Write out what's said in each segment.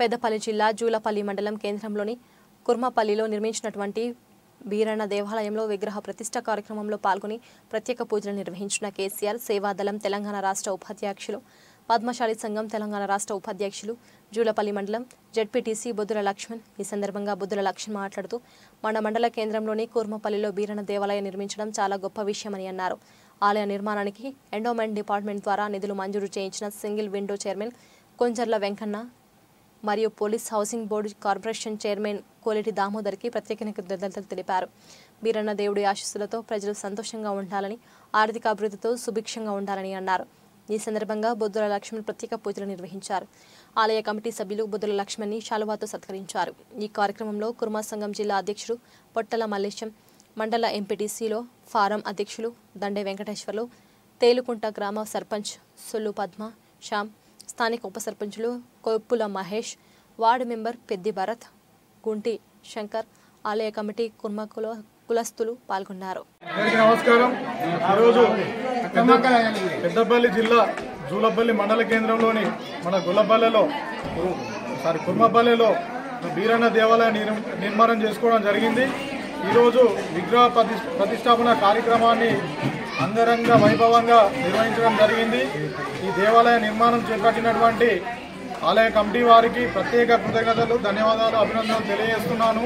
పెద్దపల్లి జిల్లా జూలపల్లి మండలం కేంద్రంలోని కుర్మపల్లిలో నిర్మించినటువంటి బీరన్న దేవాలయంలో విగ్రహ ప్రతిష్ట కార్యక్రమంలో పాల్గొని ప్రత్యేక పూజలు నిర్వహించిన కేసీఆర్ సేవాదళం తెలంగాణ రాష్ట్ర ఉపాధ్యక్షులు పద్మశాలి సంఘం తెలంగాణ రాష్ట్ర ఉపాధ్యక్షులు జూలపల్లి మండలం జడ్పీటీసీ బుద్ధుల లక్ష్మణ్ ఈ సందర్భంగా బుద్ధుల లక్ష్మణ్ మాట్లాడుతూ మన మండల కేంద్రంలోని కూర్మపల్లిలో బీరన్న దేవాలయం నిర్మించడం చాలా గొప్ప విషయమని అన్నారు ఆలయ నిర్మాణానికి ఎండోమెంట్ డిపార్ట్మెంట్ ద్వారా నిధులు మంజూరు చేయించిన single window chairman Konjarla Venkanna మరియు police housing board corporation chairman Koleti దామోదర్కి ప్రత్యేక కృతజ్ఞతలు తెలిపారు బీరన్న దేవుడి ఆశీస్సులతో ప్రజలు సంతోషంగా ఉండాలని ఆర్థిక అభివృద్ధితో సుభిక్షంగా ఉండాలని అన్నారు ఈ సందర్భంగా బుద్ధుల లక్ష్మణ్ ప్రత్యేక పూజలు నిర్వహించారు ఆలయ కమిటీ సభ్యులు బుద్ధుల లక్ష్మణ్ని శాలువాతో సత్కరించారు ఈ కార్యక్రమంలో కుర్మా సంఘం జిల్లా అధ్యక్షుడు పొట్టల మల్లేశం మండల ఎంపీటీసీలో ఫారం అధ్యక్షులు దండే వెంకటేశ్వర్లు తేలుకుంట గ్రామ సర్పంచ్ సొల్లు పద్మ శ్యామ్ స్థానిక ఉప సర్పంచులు కొప్పుల మహేష్ వార్డు మెంబర్ పెద్ది భరత్ గుంటి శంకర్ ఆలయ కమిటీ కుర్మ కుల కులస్తులు పాల్గొన్నారు అందరికీ నమస్కారం ఈరోజు పెద్ద- పెద్దపల్లి జిల్లా జూలపల్లి మండల కేంద్రంలోని మన గుల్లపల్లెలో సారీ కుర్మపల్లెలో బీరన్న దేవాలయ నిర్- నిర్మాణం చేసుకోవడం జరిగింది ఈరోజు విగ్రహ ప్రతి ప్రతిష్టాపన కార్యక్రమాన్ని అంగరంగ వైభవంగా నిర్వహించడం జరిగింది ఈ దేవాలయ నిర్మాణం చేపట్టినటువంటి ఆలయ కమిటీ వారికి ప్రత్యేక కృతజ్ఞతలు ధన్యవాదాలు అభినందనలు తెలియజేస్తున్నాను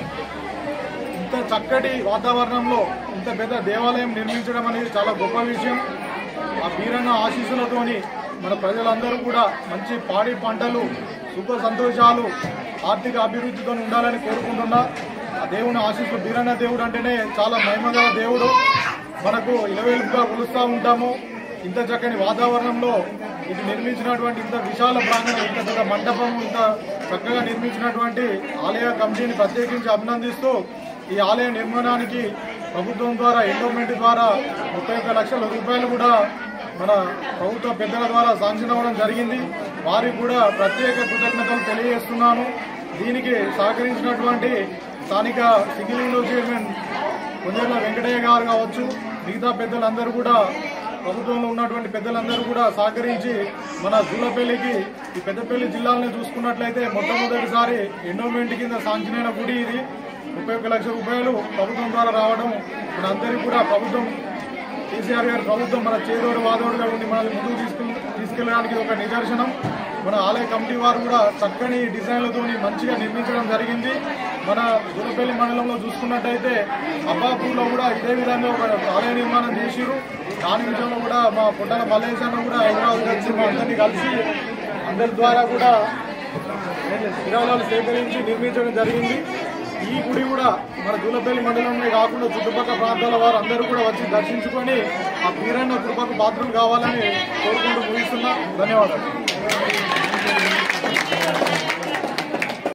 ఇంత చక్కటి వాతావరణంలో ఇంత పెద్ద దేవాలయం నిర్మించడం అనేది చాలా గొప్ప విషయం ఆ బీరన్న ఆశీస్సులతోని మన ప్రజలందరూ కూడా మంచి పాడి పంటలు సుఖ సంతోషాలు ఆర్థిక అభివృద్ధితో ఉండాలని కోరుకుంటున్నా ఆ దేవుని ఆశీస్సులు బీరన్న దేవుడు అంటేనే చాలా మహిమగల దేవుడు మనకు ఇలవేలుపుగా కొలుస్తూ ఉంటాము ఇంత చక్కని వాతావరణంలో ఇది నిర్మించినటువంటి ఇంత విశాల ప్రాంగణం ఇంత పెద్ద మండపం ఇంత చక్కగా నిర్మించినటువంటి ఆలయ కమిటీని ప్రత్యేకించి అభినందిస్తూ ఈ ఆలయ నిర్మాణానికి ప్రభుత్వం ద్వారా ఎండోమెంట్ ద్వారా ముప్పై ఒక్క లక్షల రూపాయలు కూడా మన ప్రభుత్వ పెద్దల ద్వారా శాంక్షన్ అవ్వడం జరిగింది వారికి కూడా ప్రత్యేక కృతజ్ఞతలు తెలియజేస్తున్నాను దీనికి సహకరించినటువంటి స్థానిక single window chairman Konjarla Venkataiah garu కావచ్చు మిగతా పెద్దలందరూ కూడా ప్రభుత్వంలో ఉన్నటువంటి పెద్దలందరూ కూడా సహకరించి మన జూలపల్లికి ఈ పెద్దపల్లి జిల్లాలను చూసుకున్నట్లయితే మొట్టమొదటిసారి ఎండోమెంట్ కింద శాంక్షన్ అయిన గుడి ఇది ముప్పై ఒక్క లక్షల రూపాయలు ప్రభుత్వం ద్వారా రావడం మన అందరికీ కూడా ప్రభుత్వం కేసీఆర్ గారి ప్రభుత్వం మన చేదోడు వాదోడుగా ఉండి మనల్ని ముందుకు తీసుకెళ్ తీసుకెళ్ళడానికి ఒక నిదర్శనం మన ఆలయ కమిటీ వారు కూడా చక్కని డిజైన్లతో మంచిగా నిర్మించడం జరిగింది మన దూరపల్లి మండలంలో చూసుకున్నట్టయితే అబ్బాపూర్లో కూడా ఇదే విధంగా ఒక ఆలయ నిర్మాణం చేసిరు దాని విషయంలో కూడా మా పుట్టల మల్లేశన్న కూడా హైదరాబాద్ కలిసి మా అందరినీ కలిసి అందరి ద్వారా కూడా విరాళాలు సేకరించి నిర్మించడం జరిగింది ఈ గుడి కూడా మన దూలపల్లి మండలంలో కాకుండా చుట్టుపక్కల ప్రాంతాల వారు అందరూ కూడా వచ్చి దర్శించుకొని ఆ వీరన్న కృపకు పాత్రలు కావాలని కోరుకుంటూ ముగిస్తున్నా ధన్యవాదాలు